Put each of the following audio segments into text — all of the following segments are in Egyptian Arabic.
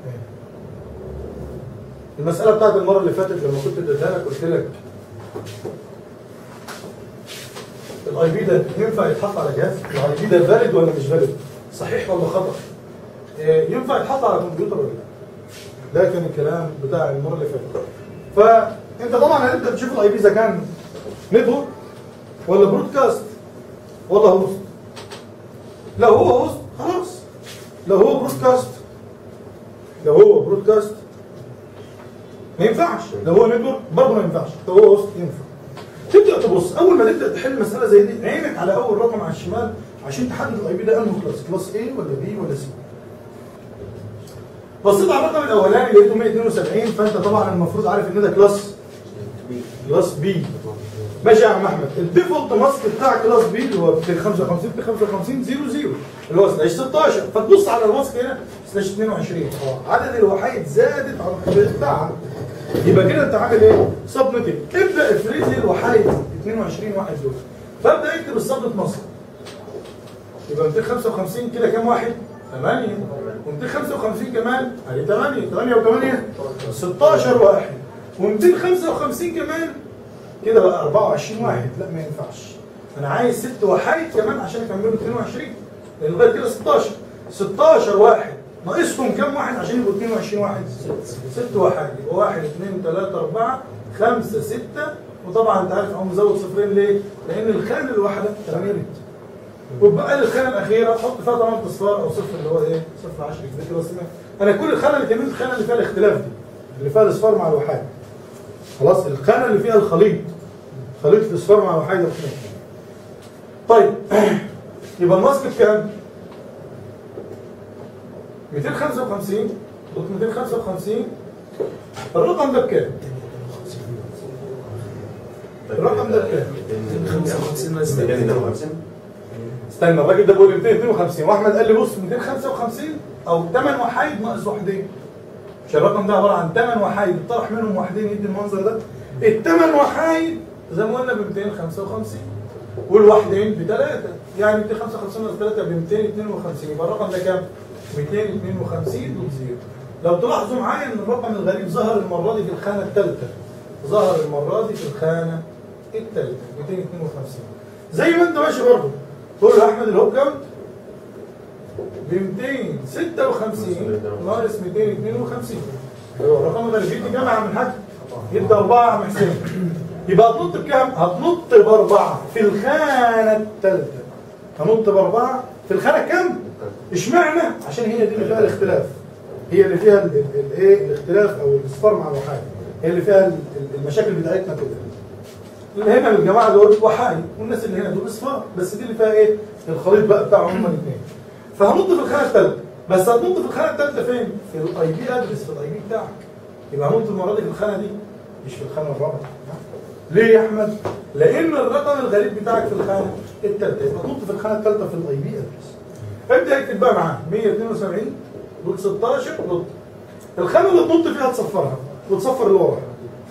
المسألة بتاعت المرة اللي فاتت لما كنت اديتها لك قلت لك الاي بي ده ينفع يتحط على جهاز؟ الاي بي ده فاليد ولا مش فاليد؟ صحيح ولا خطأ؟ إيه، ينفع يتحط على كمبيوتر ولا لا؟ ده كان الكلام بتاع المرة اللي فاتت. فانت طبعا هتبدا تشوف الاي بي اذا كان نتورك ولا برودكاست ولا هوست. لو هو هوست خلاص. لو هو برودكاست لو هو برودكاست ما ينفعش لو هو نتورك برضه ما ينفعش لو هو هوست ينفع تبدا تبص اول ما تبدا تحل مساله زي دي عينك على اول رقم على الشمال عشان تحدد الاي بي ده انه كلاس كلاس ايه ولا بي ولا سي بصيت على الرقم الاولاني لقيته 172 فانت طبعا المفروض عارف ان ده كلاس كلاس بي ماشي يا عم احمد الديفولت ماسك بتاع كلاس بي اللي هو 255 255 00 اللي هو سلاش 16 فتبص على الماسك هنا سلاش 22 اه عدد الوحيد زادت على الطبيعي بتاعها يبقى كده انت عامل ايه؟ سبنتنج ابدا افرد لي الوحيد 22 واحد دول فابدا اكتب السبنت ماسك يبقى 255 كده كام واحد؟ 8 و255 كمان ادي 8 8 و8 16 واحد و255 كمان كده بقى 24 واحد لا ما ينفعش انا عايز ست وحيد كمان عشان اكملوا 22 لان لغايه كده 16 16 واحد ناقصهم كام واحد عشان يبقوا 22 واحد؟ ست واحد يبقى 1 2 3 4 5 6 وطبعا انت عارف هم مزود صفرين ليه؟ لان الخانه الواحده 8 بت وبقى لي الخانه الاخيره تحط فيها طبعا اصفار او صفر اللي هو ايه؟ صفر 10 كده بس انا كل الخانه اللي تهمني الخانه اللي فيها الاختلاف دي اللي فيها الاصفار مع الوحيد خلاص الخانه اللي فيها الخليط خليط الاصفار مع وحيد الاثنين طيب يبقى الماسك بكام؟ 255 ضد 255 الرقم ده بكام؟ الرقم ده بكام؟ 255 استنى الراجل ده بيقول لي 252 واحمد قال لي بص 255 او 8 وحيد ناقص واحدين مش الرقم ده عباره عن 8 وحيد طرح منهم واحدين يدي المنظر ده الثمان وحيد زي ما قلنا ب 255 والواحدين بثلاثه يعني 255 ناقص 3 ب 252 يبقى الرقم ده كام؟ 252 دوت زيرو لو تلاحظوا معايا ان الرقم الغريب ظهر المره دي في الخانه الثالثه ظهر المره دي في الخانه الثالثه 252 زي ما انت ماشي برضه تقول له احمد الهوب كاونت ب 256 ناقص 252 ايوه الرقم الغريب يدي كام يا عم الحاج؟ يدي اربعه يا عم حسين يبقى هتنط بكام؟ هتنط باربعه في الخانه الثالثه هنط باربعه في الخانه كام؟ اشمعنى؟ عشان هي دي اللي فيها الاختلاف هي اللي فيها ال- ال- الايه الاختلاف او الاصفار مع الوحايد هي اللي فيها ال- ال- المشاكل بتاعتنا كده اللي هنا الجماعه دول وحايد والناس اللي هنا دول اصفار بس دي اللي فيها ايه الخليط بقى بتاعهم هما الاثنين فهنط في الخانه الثالثه بس هتنط في الخانه الثالثه فين؟ في الاي بي ادرس في الاي بي بتاعك يبقى هنط المره دي في الخانه دي مش في الخانه الرابعه ليه يا احمد؟ لان الرقم الغريب بتاعك في الخانه الثالثه يبقى تنط في الخانه الثالثه في الاي بي ادرس ابدا اكتب بقى معاه 172 دوت 16 دوت الخانه اللي تنط فيها تصفرها وتصفر اللي وراها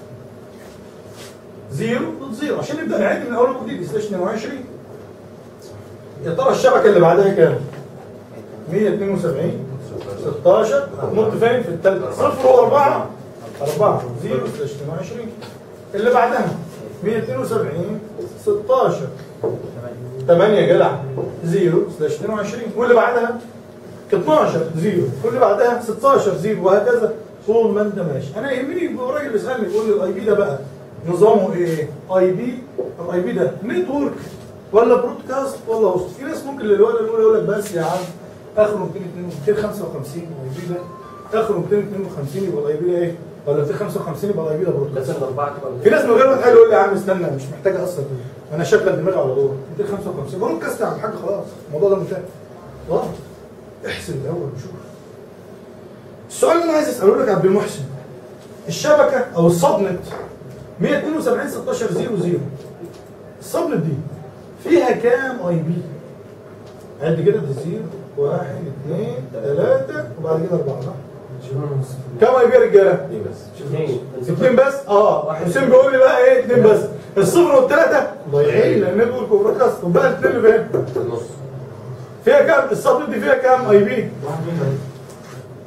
زيرو دوت زيرو عشان نبدا نعد من اول وجديد سلاش 22 يا ترى الشبكه اللي بعدها كام؟ 172 16 هتنط فين في الثالثه صفر و4 4 0 سلاش 22 اللي بعدها 172 16 8 يا جدع 0 سلاش 22 واللي بعدها 12 0 واللي بعدها 16 0 وهكذا طول ما انت ماشي انا يهمني يبقى الراجل بيسالني يقول لي الاي بي ده بقى نظامه ايه؟ اي بي الاي بي ده نتورك ولا برودكاست ولا هوست في ناس ممكن اللي الاولى الاولى يقول لك بس يا عم اخره 255 الاي بي ده اخره 252 يبقى الاي بي ده ايه؟ ولا 255 يبقى الاي بي ده برودكاست لازم الاربعه تبقى في ناس من غير ما تحل يقول لي يا عم استنى مش محتاج اصلا انا شغل دماغي على طول 255 برودكاست يا عم الحاج خلاص الموضوع ده منتهي خلاص احسب الاول وشوف السؤال اللي انا عايز اساله لك يا عبد المحسن الشبكه او الصبنت 172 16 00 الصبنت دي فيها كام اي بي؟ عد كده ده زيرو واحد اثنين ثلاثة وبعد كده أربعة صح؟ كام اي بي يا رجالة؟ ايه بس اثنين اثنين بس؟ اه حسين بيقول لي بقى ايه اثنين بس الصفر والثلاثة ضايعين لأن نتورك وبرودكاست وبقى الاثنين اللي فين؟ في النص فيها كام؟ الصبنت دي فيها كام اي بي؟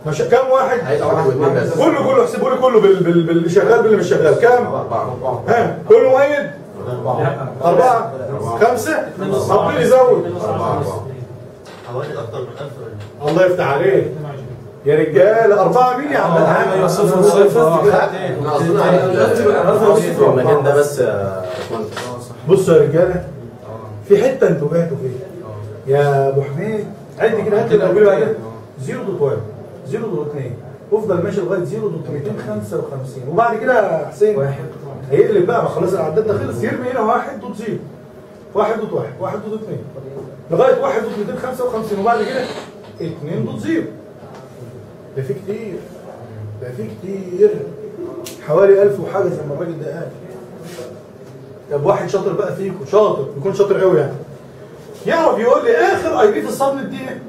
مش كام واحد؟ هيبقى واحد واثنين بس كله كله احسبوا لي كله بال- بال- باللي شغال باللي مش شغال كام؟ أربعة ها كله مؤيد؟ أربعة خمسة ربنا يزود حوالي اكتر من 1000 رجل الله يفتح عليك يا رجال أربعة مين يا عم الحاج؟ صفر صفر احنا قصدنا على في المكان ده بس يا باشمهندس بصوا يا رجالة في حتة انتوا بعتوا فيها يا أبو حميد عد كده هات لي الأول بعدين 0.1 0.2 وافضل ماشي لغاية 0.255 وبعد كده يا حسين واحد هيقلب بقى ما خلاص العداد ده خلص يرمي هنا واحد دوت زيرو واحد دوت واحد واحد دوت اثنين لغايه واحد دوت 255 وبعد كده اثنين دوت زيرو ده في كتير ده في كتير حوالي 1000 وحاجه زي ما الراجل ده قال طب واحد شاطر بقى فيكم شاطر يكون شاطر قوي يعني يعرف يقول لي اخر اي بي في الصدمه دي ايه؟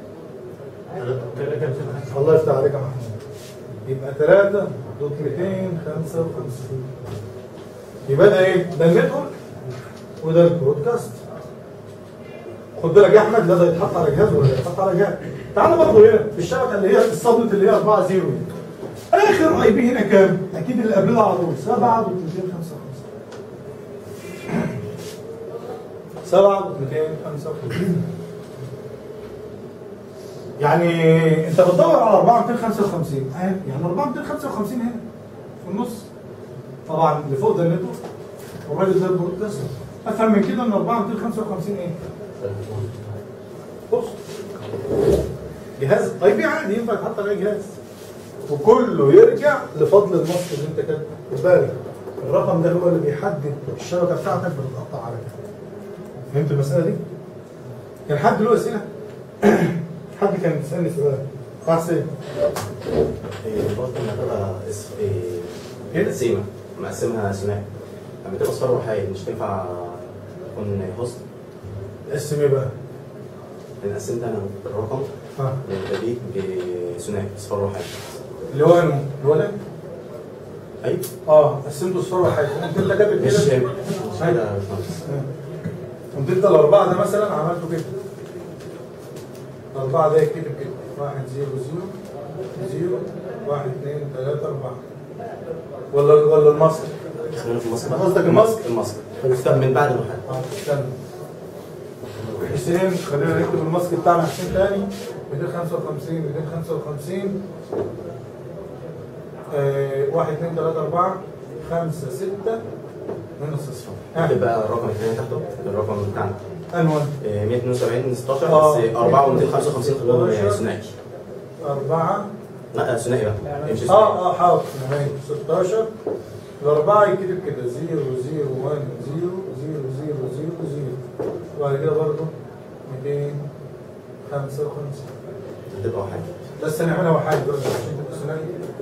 الله يفتح عليك يا محمود يبقى 3 دوت 255 يبقى ده ايه؟ ده النتورك وده البرودكاست خد بالك يا احمد لا ده يتحط على جهاز ولا يتحط على جهاز تعال برضه هنا في الشبكه اللي هي الصدمه اللي هي 4 0 دي اخر اي بي هنا كام؟ اكيد اللي قبلها على طول 7 دوت 255 7 دوت 255 يعني انت بتدور على 4 255 اهي يعني 4 255 هنا في النص طبعا اللي فوق ده النتورك والراجل ده البرودكاست افهم من كده ان 4 255 ايه؟ بص جهاز اي بي عادي ينفع يتحط عليه جهاز وكله يرجع لفضل النص اللي انت كاتبه خد بالك الرقم ده هو اللي بيحدد الشبكه بتاعتك بتتقطع على كده فهمت المساله دي؟ كان حد له اسئله؟ حد كان بيسالني سؤال اه حسين إيه، برضه لما تبقى اس- إيه؟ إيه تقسيمة مقسمها ثنائي لما تبقى صفر وحيد مش تنفع تكون هوست قسم ايه بقى؟ لان قسمت انا الرقم اه للبديل بثنائي صفر وحيد اللي هو انه اللي هو ده ايوه اه قسمته صفر وحاجه انت اللي كاتب مش كده مش كده يا باشمهندس قمت انت الاربعه ده مثلا عملته كده الاربعه ده يكتب كده واحد زيرو زيرو زيرو واحد اثنين ثلاثة أربعة ولا ولا المصري؟ خلينا في الماسك قصدك الماسك؟ الماسك طب من بعد الوحيد اه استنى حسين خلينا نكتب الماسك بتاعنا حسين تاني 255 255 آه، واحد اثنين ثلاثة أربعة خمسة ستة من الصفر ها تبقى الرقم الثاني تحته الرقم بتاعنا أنوان إيه، 172 16 آه. بس 4 و255 خلوهم 16. ثنائي أربعة لا ثنائي بقى يمشي ثنائي اه اه حاضر تمام 16 الأربعة يكتب كده 0 0 1 0 0 0 0 0 وبعد كده برضه 255 هتبقى واحد بس هنعملها واحد بقى عشان تبقى ثنائي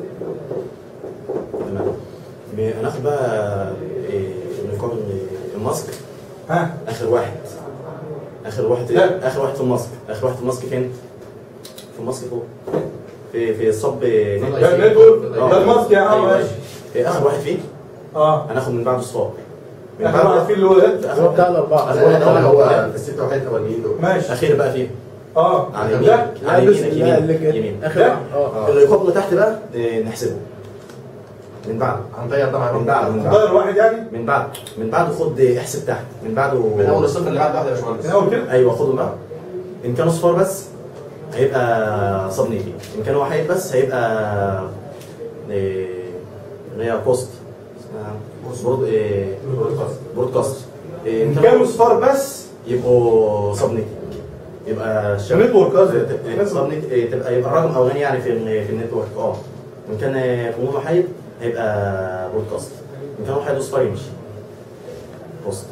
تمام ب- هناخد بقى إيه، نقابل الماسك ها اخر واحد اخر واحد لا. اخر واحد في الماسك اخر واحد في الماسك فين في الماسك فوق في في الصب ده النتورك ده الماسك يا عم أيوة. ماشي إيه، اخر واحد فيه اه هناخد من بعده صفار من اخر واحد فيه اللي هو ده اخر بتاع الاربعه انا انا هو في الستة وحيد الاولانيين دول ماشي اخير بقى فيه اه على يمين ده على بس- يمينك لا، اللي يمين كده. يمين اخر ده؟ واحد. اه اللي يقابله اللي تحت بقى إيه، نحسبه من بعده هنطير طبعا من بعد من بعد غير واحد يعني من بعد من بعده خد احسب تحت من بعده من اول الصفر اللي بعد واحده يا باشمهندس من اول كده ايوه خده بقى ان كانوا صفار بس هيبقى صب نيتي ان كانوا وحيد بس هيبقى إيه، اللي هي بوست اسمها برود إيه، برودكاست إيه، إن ان كانوا صفار بس يبقوا صب نيتي يبقى نتورك قصدي. تبقى صب نيتي إيه، تبقى يبقى الرقم الاولاني يعني في ال- في النتورك اه ان كان كمون وحيد هيبقى برودكاست ان كان وحيد وصفار يمشي بوست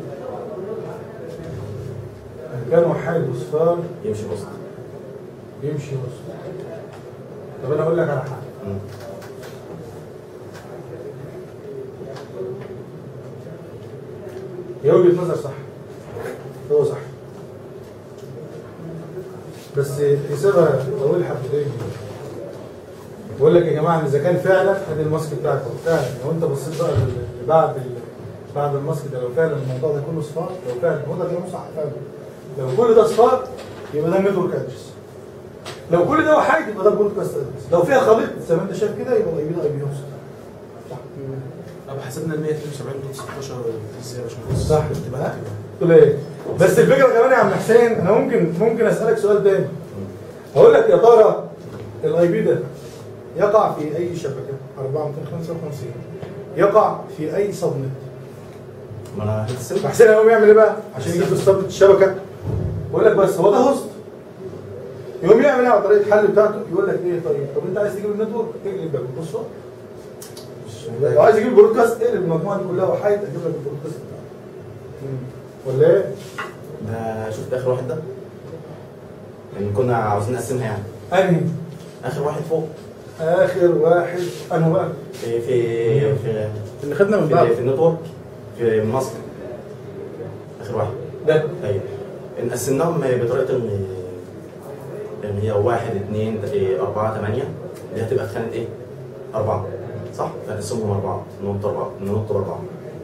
ان كانوا واحد وصفار يمشي بوست يمشي وسط طب انا اقول لك على حاجه مم. هي وجهه نظر صح هو صح بس حسابها طويل حبتين بقول لك يا جماعه ان اذا كان فعلا ادي الماسك بتاعك أهو. فعلا لو انت بصيت بقى لل- بعد ال- بعد الماسك ده لو فعلا الموضوع ده كله صفار لو فعلا هو ده كلامه صح فعلا لو كل ده صفار يبقى ده النتورك ادرس لو كل ده وحيد يبقى ده البرودكاست ادرس لو فيها خليط زي ما انت شايف كده يبقى الاي بي ده اي بي هوست طب حسبنا ال 172 دوت 16 ازاي يا باشمهندس؟ صح. تبقى تقول ايه بس الفكره كمان يا عم حسين انا ممكن ممكن اسالك سؤال تاني اقول لك يا ترى الاي بي ده يقع في اي شبكه 4255 يقع في اي سبنت ما انا هتسلم حسين هيقوم يعمل ايه بقى عشان يجيب السبنت الشبكه يقول لك بس هو ده هوست يقوم يعمل ايه على طريقه الحل بتاعته يقول لك ايه طيب طب انت عايز تجيب النتورك اقلب ده بص هو. لو عايز تجيب البرودكاست اقلب المجموعه دي كلها وحيد اجيب لك البرودكاست بتاعك ولا ايه؟ ده شفت اخر واحد ده يعني كنا عاوزين نقسمها يعني انهي اخر واحد فوق اخر واحد انه بقى في في في اللي خدنا من في, بعض في النتورك في مصر اخر واحد ده ايوه ان قسمناهم بطريقه ان ان هي واحد اثنين إيه، أربعة ثمانية دي هتبقى في خانة إيه؟ أربعة صح؟ فنقسمهم أربعة ننط أربعة ننط أربعة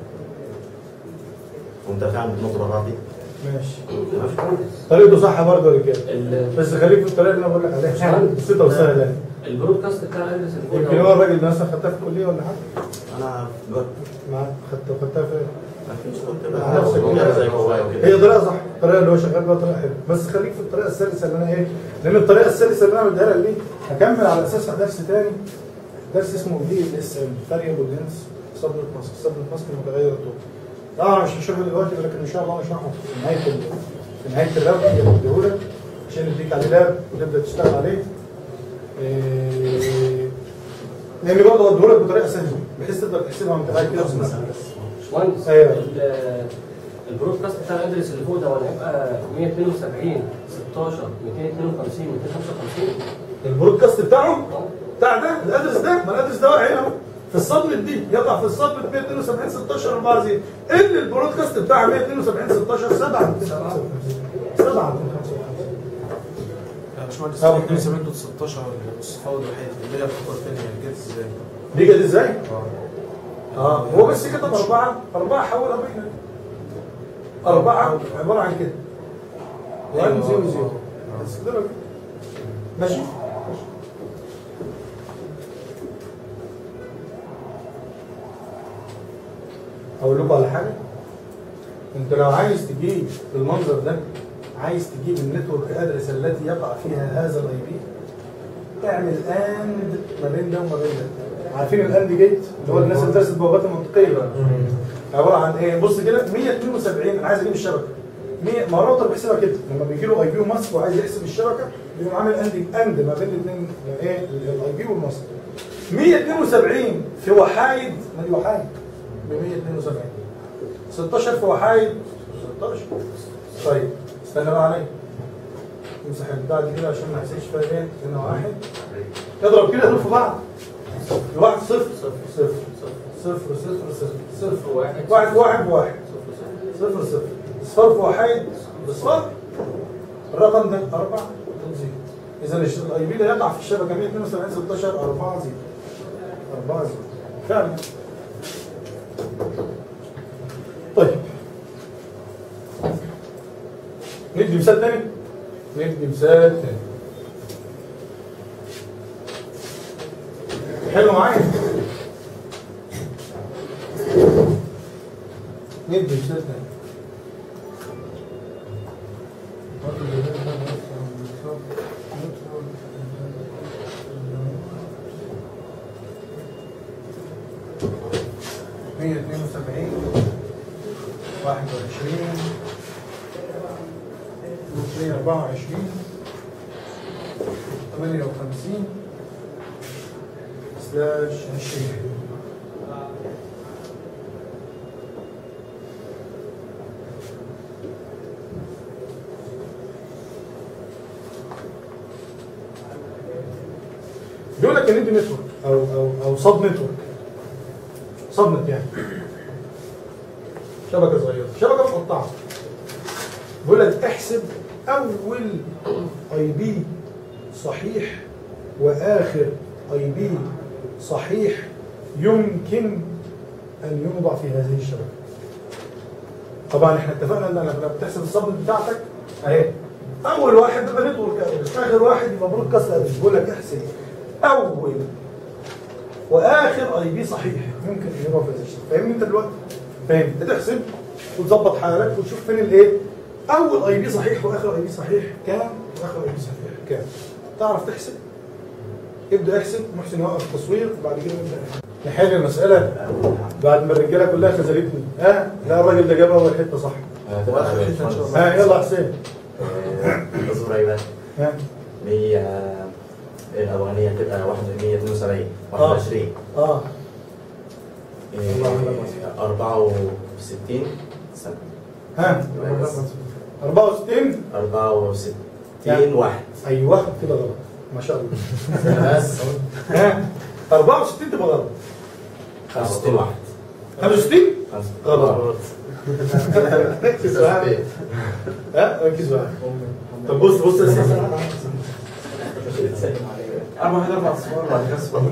وأنت فعلا بتنط أربعة دي؟ ماشي تمام؟ طريقته صح برضه يا رجاله ال- بس خليك في الطريقه اللي انا بقول لك عليها بسيطه وسهله يعني. البرودكاست بتاع الادرس اللي يمكن فوق هو ده الراجل ده مثلا خدتها في الكليه ولا حاجه؟ أنا جرب معاك خدتها خدتها في ما فيش كنت على نفسك بقى كده. زي جوايا هي وكده طريقه صح الطريقه اللي هو شغال بيها طريقه حلوه بس خليك في الطريقه السلسه اللي انا ايه لان الطريقه السلسه اللي انا مديها لك دي هكمل على اساسها درس تاني درس اسمه دي ال اس ام فاريبل لينس سبنت ماسك سبنت ماسك متغير الطول طبعا مش هشرحه دلوقتي ولكن ان شاء الله هشرحه في نهايه ال- في نهايه الراب اللي بديهولك عشان نديك عليه لاب وتبدا تشتغل عليه إيه، لان برضه بديهولك بطريقه سهله بحيث تقدر تحسبها وانت قاعد كده في مكانك. باشمهندس أيوة. ال- البرودكاست بتاع الادرس اللي فوق ده ولا هيبقى 172 16 252 255 البرودكاست بتاعه بتاع ده الادرس ده ما الادرس ده واقع هنا اهو في الصدمه دي يقع في الصدمه 172 16 4 0 اللي البرودكاست بتاعه 172 16 7 7 يا باشمهندس أه. 72 دوت 16 والصفاوة الوحيد اللي هي الخطوة الثانية جت ازاي؟ دي جت ازاي؟ اه هو بس كتب أربعة أربعة حولها بين أربعة عبارة عن كده وان زيرو زيرو بس كده بقى. ماشي أقول لكم على حاجة أنت لو عايز تجيب بالمنظر ده عايز تجيب النتورك ادرس التي يقع فيها هذا الاي بي اعمل اند ما بين ده وما بين ده عارفين الاند جيت اللي هو الناس اللي درست البوابات المنطقيه عباره عن ايه بص كده 172 انا عايز اجيب الشبكه 100 ما هو الراوتر بيحسبها كده لما بيجي له اي بي وماسك وعايز يحسب الشبكه بيقوم عامل اند اند ما بين الاثنين ايه الاي بي والماسك 172 في وحايد ما دي وحايد ب 172 16 في وحايد 16 طيب استنى بقى عليا امسح البتاع دي كده عشان ما يحسش فيها ايه هنا واحد اضرب كده دول في بعض واحد صفر صفر صفر صفر صفر صفر صفر واحد. واحد في واحد بواحد صفر صفر اصفار في واحد اصفار الرقم ده 4 زيرو اذا الاي بي ده يقع في الشبكه 172 16 4 زيرو 4 زيرو فعلا طيب ندي مثال تاني ندي مثال تاني حلو معايا ندي مثال تاني مية اتنين وسبعين واحد وعشرين مية أربعة وعشرين ثمانية وخمسين سلاش عشرين بيقول لك ان دي نتورك او او او سب نتورك سب نت يعني شبكه صغيره شبكه مقطعه بيقول لك احسب اول اي بي صحيح واخر اي بي صحيح يمكن ان يوضع في هذه الشبكه طبعا احنا اتفقنا ان لما بتحسب الصب بتاعتك اهي اول واحد يبقى نتورك افريج اخر واحد يبقى برودكاست افريج بقول لك احسب اول واخر اي بي صحيح ممكن يبقى في الريجستر فاهمني انت دلوقتي فاهم انت تحسب وتظبط حالك وتشوف فين الايه اول اي بي صحيح واخر اي بي صحيح كام واخر اي بي صحيح كام تعرف تحسب ابدا احسب محسن يوقف التصوير بعد كده نبدا نحل المساله بعد ما الرجاله كلها خذلتني ها لا الراجل ده جاب اول حته صح واخر حته ان شاء الله ها يلا حسين اصبر ايوه ها 100 الاولانيه هتبقى 172 21 اه إيه، 64 سنه ها 64 64 واحد ايوه كده غلط ما شاء الله بس ها 64 تبقى غلط 65 واحد 65 خمسة- غلط ركز معايا ها ركز معايا طب بص بص يا سيدي أربعة واحد أربع أصفار بعد كده أصفار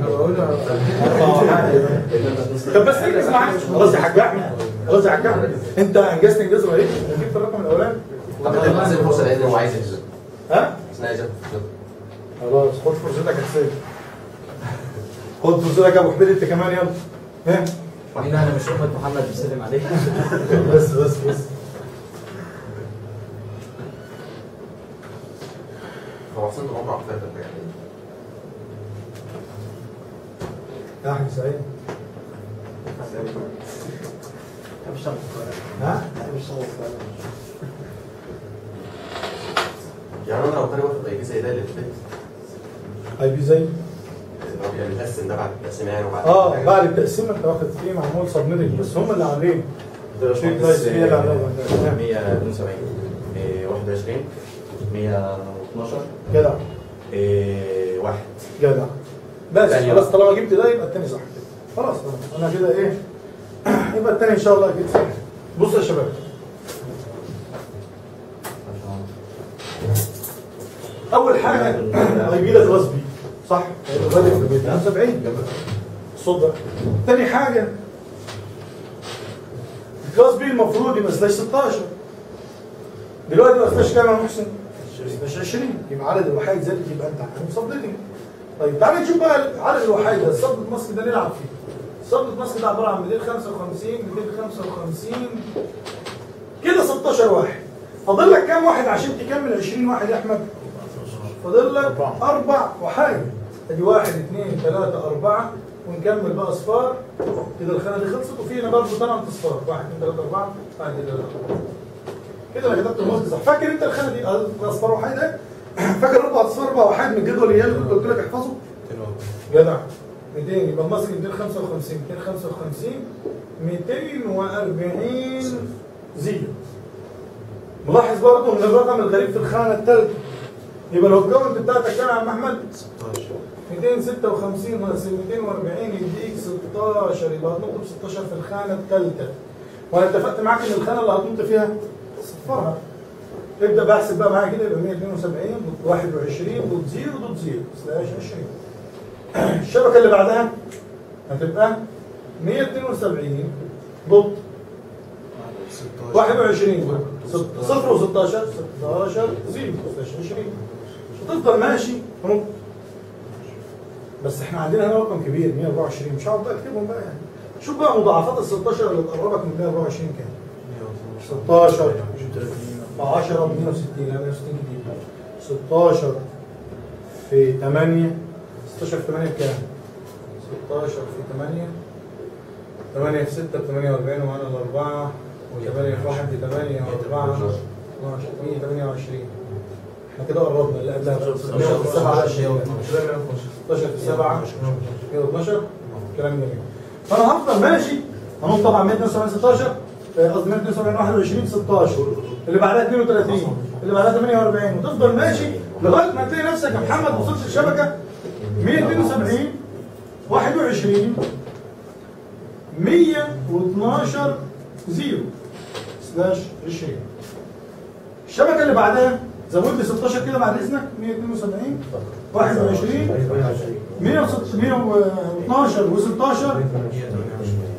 طب بس ركز معايا خلاص يا حاج احمد خلاص يا حاج احمد انت انجزت انجاز رهيب وجبت الرقم الاولاني طب انت بتنزل فرصه لان هو عايز ينزل ها اثناء اجابه الفرصة. خلاص خد فرصتك يا حسين خد فرصتك يا ابو حميد انت كمان يلا ها واحنا انا مش امة محمد بيسلم عليك بس بس بس هو حسين العمر على فكره يعني يا حاج سعيد ها يعني انا لو كان واخد اي زي ده اللي في البيت اي بي زي اللي هو يعني بيقسم ده بعد التقسيم يعني وبعد اه بعد التقسيم انت واخد فيه معمول سبميتنج بس هم اللي عاملين شيء كويس هي اللي عاملين 172 إيه، 21 112 جدع إيه، واحد جدع بس تاني خلاص طالما جبت ده يبقى التاني صح كده خلاص خلاص. انا كده ايه يبقى التاني ان شاء الله اكيد صح بصوا يا شباب اول حاجه هيجي لك غصبي صح الغالي في البيت 70 الصوت ده تاني حاجه الغصبي المفروض يبقى سلاش 16 دلوقتي بقى سلاش كام يا محسن؟ سلاش 20 يبقى عدد الوحيد زادت يبقى انت عامل صبلتنج طيب تعالى نشوف بقى عدد الوحيد ده الصبلة ماسك ده نلعب فيه صبلة ماسك ده عباره عن 255 255 كده 16 واحد فاضل لك كام واحد عشان تكمل 20 واحد يا احمد؟ فاضل لك اربع وحاجه ادي واحد اثنين ثلاثه اربعه ونكمل بقى اصفار كده الخانه دي خلصت وفينا برضه ثمان اصفار واحد اثنين ثلاثه اربعه واحد اثنين ثلاثه اربعه كده انا كتبت الماسك صح فاكر انت الخانه دي اه، اصفار وحيد اهي؟ فاكر اربع اصفار اربع وحيد من الجدول اللي اللي قلت لك احفظه؟ جدع 200 يبقى الماسك 255 255 240 زيرو ملاحظ برضه ان الرقم الغريب في الخانه الثالثه يبقى لو الكونت بتاعتك كام يا عم احمد؟ 256 ناقص 240 يديك 16 يبقى هتنط ب 16 في الخانه الثالثه وانا اتفقت معاك ان الخانه اللي هتنط فيها صفرها ابدا بحسب بقى معايا كده يبقى 172 دوت 21 دوت 0 دوت 0 سلاش 20 الشبكه اللي بعدها هتبقى 172 دوت 21 صفر و16 16 0 سلاش 20 هتفضل ماشي تنط بس احنا عندنا هنا رقم كبير 124 مش هقعد بقى اكتبهم بقى يعني شوف بقى مضاعفات ال 16 اللي تقربك من 124 كام 16 ب 10 ب 160 لا 160 كتير 16 في 8 16 في 8 بكام؟ 16 في 8 8 في 6 ب 48 ومعانا الأربعة و8 في 1 ب 8 و4 12 128 احنا كده قربنا اللي قبلها 16 في 7 16 في 7 112 كلام جميل فانا هفضل ماشي هنقول طبعا 172 16 آه، قصدي 172 21 16 اللي بعدها 32 اللي بعدها 48 وتفضل ماشي لغايه ما تلاقي نفسك يا محمد وصلت الشبكه 172 21 112 0 سلاش 20 الشبكه اللي بعدها زود لي 16 كده بعد اذنك 172 21 112 و16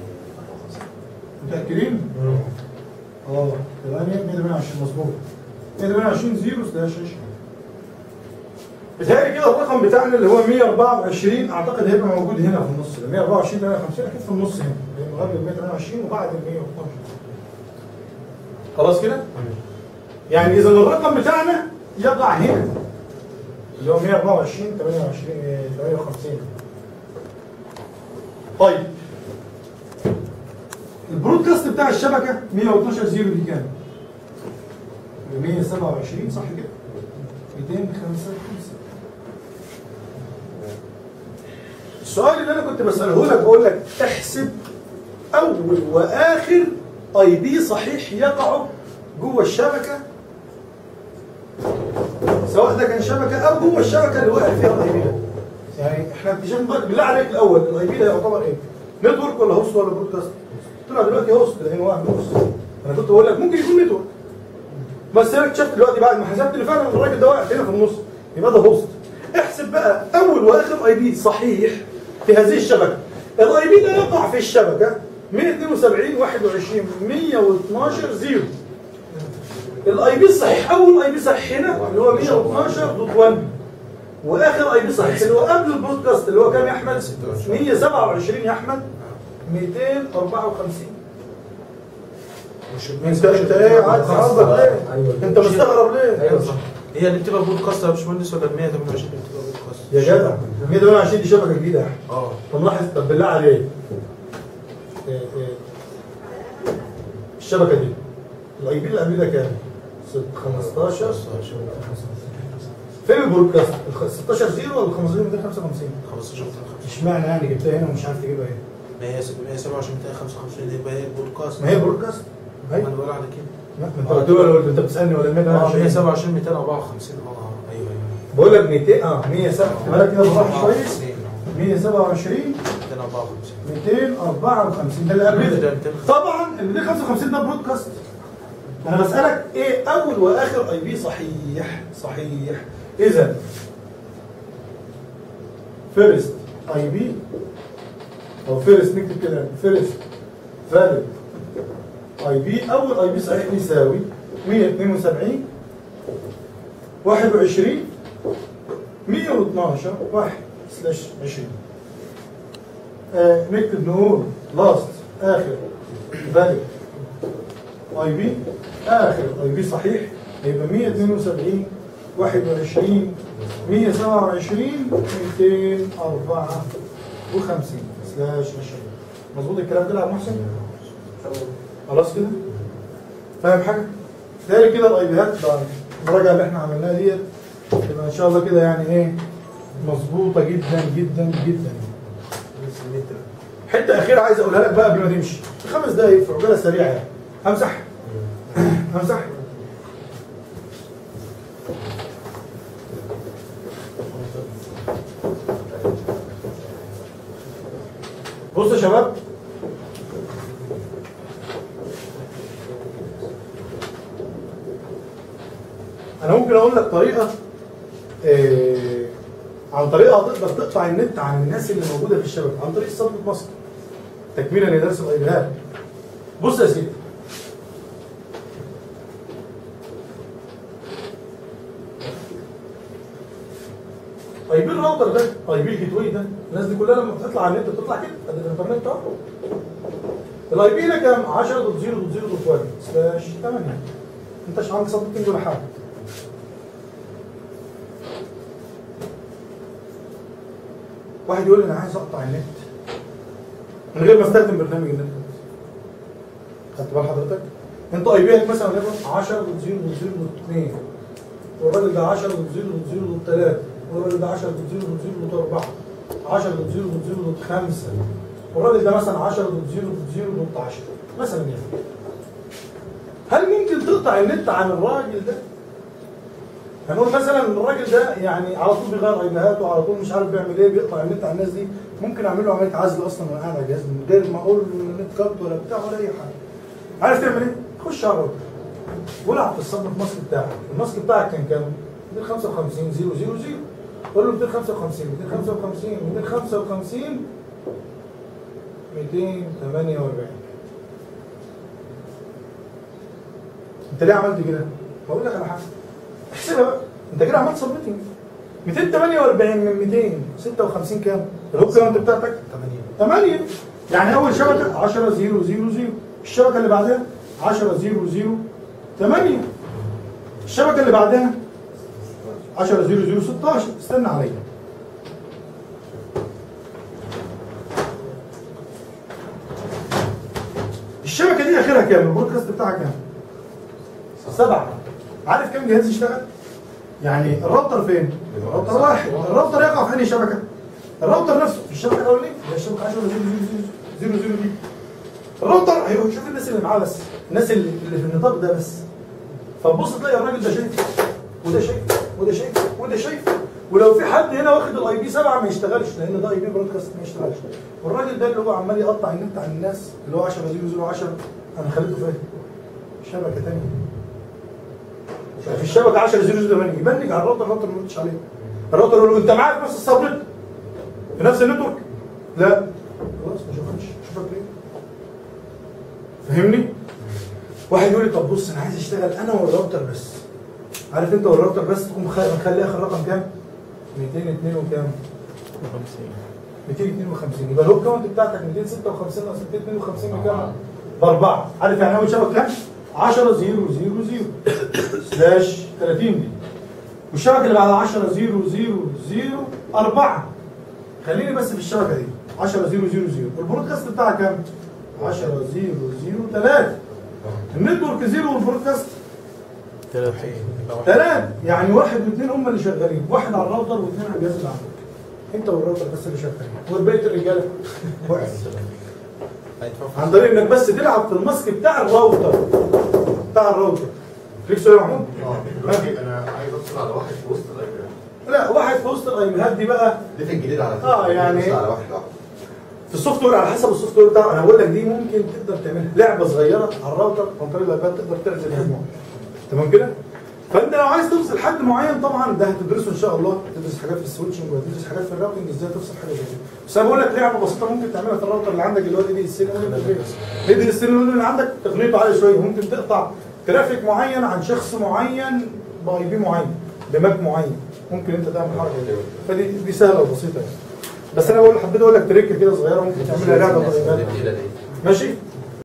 متأكدين؟ اه 8 128 مظبوط 128 0 سلاش 20 بتهيألي كده الرقم بتاعنا اللي هو 124 اعتقد هيبقى موجود هنا في النص ده 124 58 اكيد في النص هنا لانه قبل ال 128 وبعد ال 112 خلاص كده؟ يعني اذا الرقم بتاعنا يقع هنا اللي هو 124 28 آه، 58 طيب البرودكاست بتاع الشبكه 112 زيرو دي كام؟ 127 صح كده؟ 255 السؤال اللي انا كنت بساله لك بقول لك احسب اول واخر اي بي صحيح يقعوا جوه الشبكه سواء ده كان شبكه او جوه الشبكه اللي وقع فيها الاي بي ده يعني احنا اكتشفنا بالله عليك الاول الاي بي ده يعتبر ايه؟ نتورك ولا هوست ولا برودكاست؟ طلع دلوقتي هوست لانه واقع في الهوست انا كنت بقول لك ممكن يكون نتورك بس انا اكتشفت دلوقتي بعد ما حسبت اللي فعلا الراجل ده واقع هنا في النص يبقى ده هوست احسب بقى اول واخر اي بي صحيح في هذه الشبكه الاي بي ده يقع في الشبكه 172 21 112 0 الاي بي الصحيح اول اي بي صحيح هنا اللي هو 112 دوت 1 واخر اي بي صحيح اللي هو قبل البودكاست اللي هو كام يا احمد 127 يا احمد 254 مش انت انت ايه عايز عرضك ليه؟ ايوه انت مستغرب ليه؟ ايوه صح هي اللي بتبقى بودكاست يا باشمهندس ولا ال 128 اللي بتبقى بودكاست؟ يا جدع 128 دي شبكه جديده يا احمد اه طب لاحظ طب بالله عليك إيه إيه الشبكه دي الاي بي اللي قبل ده كام؟ ست- 15 فين البرودكاست؟ ال 16 0 ولا ال 15 255 15 اشمعنى يعني جبتها هنا ومش عارف تجيبها هنا؟ ما هي 127 255 دي يبقى هي البودكاست ما هي برودكاست ما ايوه انا بقول على كده ما انت قلت له ولا انت بتسالني ولا اه 128 127 254 اه ايوه ايوه بقول لك 200 اه 107 بالك كده بالراحه كويس 254 127 254 ده اللي قبل ده ده 200 طبعا ال 255 ده برودكاست انا بسالك ايه اول واخر اي بي صحيح صحيح اذا فيرست اي بي او فيرست نكتب كده فيرست فاليد اي بي اول اي بي صحيح يساوي 172 21 112 1 سلاش 20 آه، نكتب نقول لاست اخر فاليد اي بي اخر اي بي صحيح هيبقى 172 21 127 254 سلاش 20 مظبوط الكلام كده يا أبو محسن؟ خلاص كده؟ فاهم حاجه؟ تاني كده الايبيهات بعد المراجعه اللي احنا عملناها ديت تبقى ان شاء الله كده يعني ايه مظبوطه جدا جدا جدا حته اخيره عايز اقولها لك بقى قبل ما تمشي خمس دقايق في عجاله سريعه يعني امسح امسح بص يا شباب انا ممكن اقول لك طريقه آه، عن طريقها تقدر تقطع النت عن الناس اللي موجوده في الشبكه عن طريق صدمه مصر تكميلا لدرس الايباد بص يا سيدي اي بي الراوتر ده اي بي الجيت واي ده الناس دي كلها لما بتطلع على النت بتطلع كده ادي الانترنت اهو الاي بي ده كام 10.0.0.1 سلاش 8 انت مش عندك صدمتين ولا حاجه واحد يقول لي انا عايز اقطع النت من غير ما استخدم برنامج النت خدت بال حضرتك؟ انت اي بي مثلا وليكن 10.0.0.2 والراجل ده 10.0.0.3 والراجل ده 10.0.0.4 10.0.0.5 والراجل ده مثلا 10.0.0.10 مثلا يعني هل ممكن تقطع النت عن الراجل ده؟ هنقول مثلا الراجل ده يعني على طول بيغير ايبيهاته وعلى طول مش عارف بيعمل ايه بيقطع النت على الناس دي ممكن اعمل له عمليه عزل اصلا وانا قاعد على الجهاز من غير ما اقول له النت كارت ولا بتاع ولا اي حاجه. عارف تعمل ايه؟ خش على الراجل والعب في الصدمه الماسك بتاعك، الماسك بتاعك كان كام؟ 255 0 0 0 قول له 255 255 255 248 انت ليه عملت كده؟ بقول لك على حاجه احسبها بقى انت كده عملت سبميتنج 248 من 256 كام؟ الهوك كاونت بتاعتك 8 يعني اول شبكه 10 0 0 0 الشبكه اللي بعدها 10 0 0 8 الشبكه اللي بعدها 10 0 0 16 استنى عليا الشبكه دي اخرها كام؟ البرودكاست بتاعها كام؟ سبعه عارف كام جهاز يشتغل؟ يعني الراوتر فين؟ الراوتر واحد الراوتر يقع في انهي شبكه؟ الراوتر نفسه في الشبكه الاولانيه اللي هي الشبكه 10 0 0 0 0 دي الراوتر هيروح يشوف الناس اللي معاه بس الناس اللي اللي في النطاق ده بس فتبص تلاقي الراجل ده شايف وده شايف وده شايف وده شايف ولو في حد هنا واخد الاي بي 7 ما يشتغلش لان ده اي بي برودكاست ما يشتغلش والراجل ده اللي هو عمال يقطع النت عن الناس اللي هو 10 0 0 10 انا خليته فاهم شبكه ثانيه في الشبكه 10 0 0 8 يبنج على الراوتر الراوتر ما يردش عليه الراوتر يقول له انت معاك نفس السبنت في نفس النتورك لا خلاص ما شوفكش شوفك ليه فاهمني واحد يقول لي طب بص انا عايز اشتغل انا والراوتر بس عارف انت والراوتر بس تقوم خ- مخلي اخر رقم كام 202 وكام 252 يبقى الهوب كاونت بتاعتك 256 ناقص 252 بكام؟ باربعه عارف يعني اول شبكه كام؟ 10 0 0 0 سلاش 30 دي والشبكه اللي بعد 10 0 0 0 4 خليني بس في الشبكه دي 10 0 0 0 البرودكاست بتاعها كام؟ 10 0 0 3 النتورك زيرو والبرودكاست ثلاث يعني واحد واثنين هم اللي شغالين واحد على الراوتر واثنين على الجهاز اللي عندك انت والراوتر بس اللي شغالين والبقيه الرجاله واقف عن طريق انك بس تلعب في الماسك بتاع الراوتر بتاع الراوتر ليك سؤال يا محمود؟ دلوقتي انا عايز افصل على واحد في وسط الايام لا واحد في وسط الايميلات دي بقى ده في الجديد على فكره آه، يعني- بص على واحد واحد في السوفت وير على حسب السوفت وير بتاعه انا بقول لك دي ممكن تقدر تعملها لعبه صغيره على الراوتر عن طريق الايباد تقدر تعزل مجموعه تمام كده؟ فانت لو عايز تفصل حد معين طبعا ده هتدرسه ان شاء الله تدرس حاجات في السويتشنج وهتدرس حاجات في الراوتنج ازاي تفصل حاجه زي كده بس انا بقول لك لعبه بسيطه ممكن تعملها في الراوتر اللي عندك اللي هو دي السين دي دي السين اللي عندك تقنيته عاليه شويه ممكن تقطع ترافيك معين عن شخص معين باي بي معين بماك معين ممكن انت تعمل حاجه زي كده فدي دي سهله وبسيطه يعني بس انا بقول حبيت اقول لك تريك كده صغيره ممكن تعملها لعبه الناس طيبات التقيلة دي ماشي